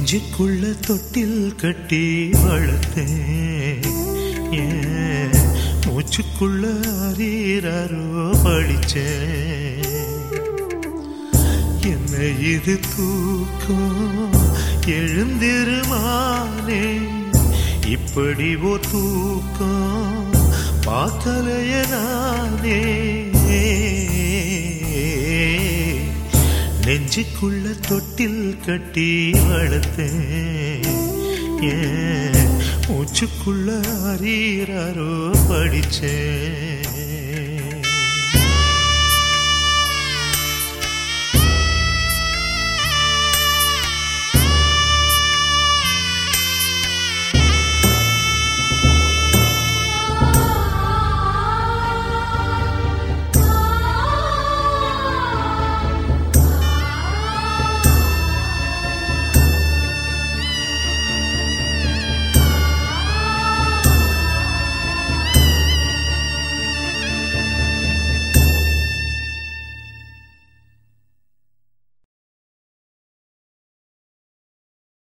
நெஞ்சுக்குள்ள தொட்டில் கட்டி வளர்த்தேன் ஏன் மூச்சுக்குள்ள அரீரோ படிச்சேன் என்ன இது தூக்கம் எழுந்திருமானே இப்படி ஓ தூக்கம் பார்க்கலைய நானே நெஞ்சுக்குள்ள தொட்டில் கட்டி வளர்த்தேன் ஏன் மூச்சுக்குள்ள அரீரோ படிச்சேன்